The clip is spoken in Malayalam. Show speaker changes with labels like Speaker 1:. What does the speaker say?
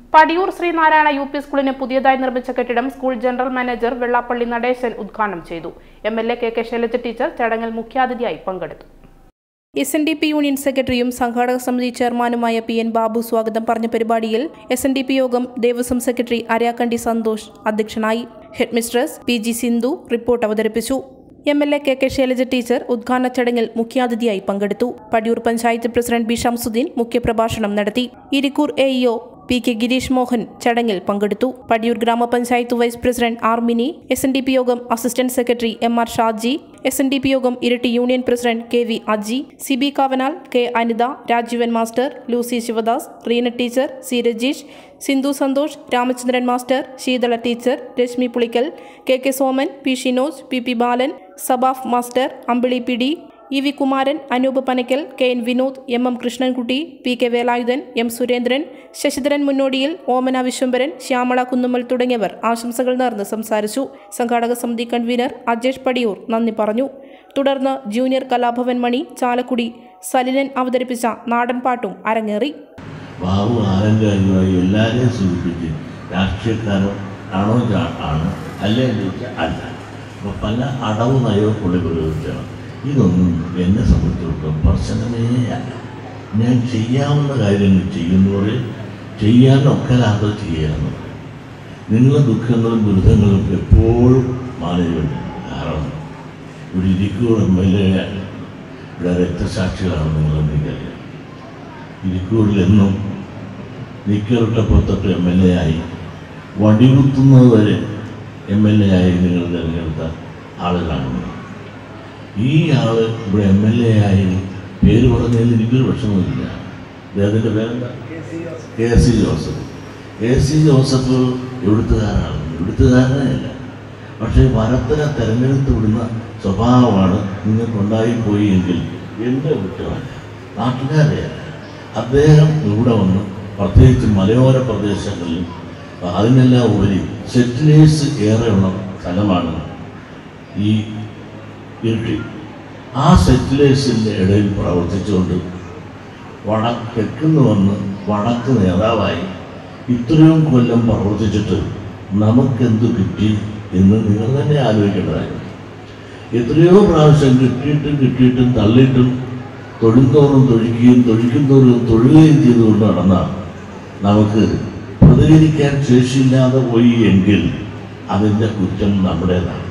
Speaker 1: പടിയൂർ ശ്രീനാരായണ യു പി സ്കൂളിന് പുതിയതായി നിർമ്മിച്ച കെട്ടിടം school general manager Vellappally Natesan ഉദ്ഘാടനം ചെയ്തു M L A K K Shailaja teacher ചടങ്ങിൽ മുഖ്യാതിഥിയായി പങ്കെടുത്തു S N D P union സെക്രട്ടറിയും സംഘാടക സമിതി ചെയർമാനുമായ പി എൻ ബാബു സ്വാഗതം പറഞ്ഞ പരിപാടിയിൽ എസ് എൻ ഡി പി യോഗം ദേവസ്വം സെക്രട്ടറി അര്യാക്കണ്ടി സന്തോഷ് അധ്യക്ഷനായി head mistress P G Sindhu report അവതരിപ്പിച്ചു M L A K K Shailaja teacher ഉദ്ഘാടന ചടങ്ങിൽ മുഖ്യാതിഥിയായി പങ്കെടുത്തു പടിയൂർ പഞ്ചായത്ത് പ്രസിഡന്റ് ബി ഷംസുദ്ദീൻ മുഖ്യപ്രഭാഷണം നടത്തി Irikkur A EO P K Girish Mohan ചടങ്ങിൽ പങ്കെടുത്തു പടിയൂർ ഗ്രാമപഞ്ചായത്ത് vice president R Mini S N D P യോഗം assistant secretary M R Shaji S N D P യോഗം Iritty union president K V Aji C B Kavanal K Anitha Rajeevan master Lucy Sivadas Reena teacher C Rajeesh Sindhu Santhosh Ramachandran master Sheethala teacher Rashmi Pulikkal K K Soman P Shinoj P P Balan Sabaf master Ambili P D E V Kumaran Anoop Panakkal K N Vinod M M Krishnankutty P K Velayudhan M Surendran Sasidharan മുന്നോടിയിൽ ഓമന വിശ്വംഭരൻ ശ്യാമള കുന്നുമ്മൽ തുടങ്ങിയവർ ആശംസകൾ നേർന്ന് സംസാരിച്ചു സംഘാടക സമിതി കൺവീനർ അജേഷ് പടിയൂർ നന്ദി പറഞ്ഞു തുടർന്ന് ജൂനിയർ കലാഭവൻ മണി ചാലക്കുടി സലിലൻ അവതരിപ്പിച്ച നാടൻപാട്ടും അരങ്ങേറി
Speaker 2: ബാബു ആലങ്കാരികമായി എല്ലാവരെയും സൂചിപ്പിച്ച് രാഷ്ട്രീയക്കാരോ ആണോ ചാ- ആണ് അല്ലേ എന്ന് ചോദിച്ചാൽ അല്ല അപ്പോൾ പല അടവ് നയവും പുള്ളി പ്രയോഗിച്ചാണ് ഇതൊന്നും എന്നെ സംബന്ധിച്ചിടത്തോളം പ്രശ്നമേ അല്ല ഞാൻ ചെയ്യാവുന്ന കാര്യങ്ങൾ ചെയ്യുന്നവരെ ചെയ്യാനൊക്കലാതെ ചെയ്യാമെന്ന് നിങ്ങളുടെ ദുഃഖങ്ങളും ദുരിതങ്ങളും എപ്പോഴും മാനേജുണ്ട് കാരണം ഇവിടെ ഇരിക്കൂർ എം എൽ എ ഇവിടെ രക്തസാക്ഷികളാണ് നിങ്ങളെന്ന് എനിക്കറിയാം ഇരിക്കൂറിൽ എന്നും നിക്കറിട്ടപ്പുറത്തൊട്ട് എം എൽ എ ആയി വടികുത്തുന്നത് വരെ എം എൽ എ ആയി നിങ്ങൾ തിരഞ്ഞെടുത്ത ആളുകളാണ് ഈ ആള് ഇവിടെ എം എൽ എ ആയി പേര് പറഞ്ഞതിൽ എനിക്കൊരു വിഷമമില്ല അദ്ദേഹത്തിൻ്റെ പേരെന്താ K C Joseph K C Joseph എവിടുത്തുകാരാണ് എവിടുത്തുകാരനല്ല പക്ഷേ വരത്തിനെ തെരഞ്ഞെടുത്ത് വിടുന്ന സ്വഭാവമാണ് നിങ്ങൾക്കുണ്ടായി പോയി എങ്കിൽ എൻ്റെ കുറ്റമല്ല നാട്ടുകാരെയല്ല അദ്ദേഹം ഇവിടെ വന്ന് പ്രത്യേകിച്ച് മലയോര പ്രദേശങ്ങളിൽ അതിനെല്ലാം ഉപരി സെറ്റിലേഴ്സ് ഏറെയുള്ള സ്ഥലമാണ് ഈ ഇരുട്ടി ആ സെറ്റിലേഴ്സിൻ്റെ ഇടയിൽ പ്രവർത്തിച്ചുകൊണ്ട് വട തെക്കുന്ന് വന്ന് വടക്ക് നേതാവായി ഇത്രയും കൊല്ലം പ്രവർത്തിച്ചിട്ട് നമുക്കെന്ത് കിട്ടി എന്ന് നിങ്ങൾ തന്നെ ആലോചിക്കേണ്ടതായിരുന്നു എത്രയോ പ്രാവശ്യം കിട്ടിയിട്ടും കിട്ടിയിട്ടും തള്ളിയിട്ടും തൊഴുന്തോറും തൊഴിക്കുകയും തൊഴിക്കുന്നോറും തൊഴുകയും ചെയ്തുകൊണ്ട് നടന്ന നമുക്ക് പ്രതികരിക്കാൻ ശേഷിയില്ലാതെ പോയി എങ്കിൽ അതിൻ്റെ കുറ്റം നമ്മുടേതാണ്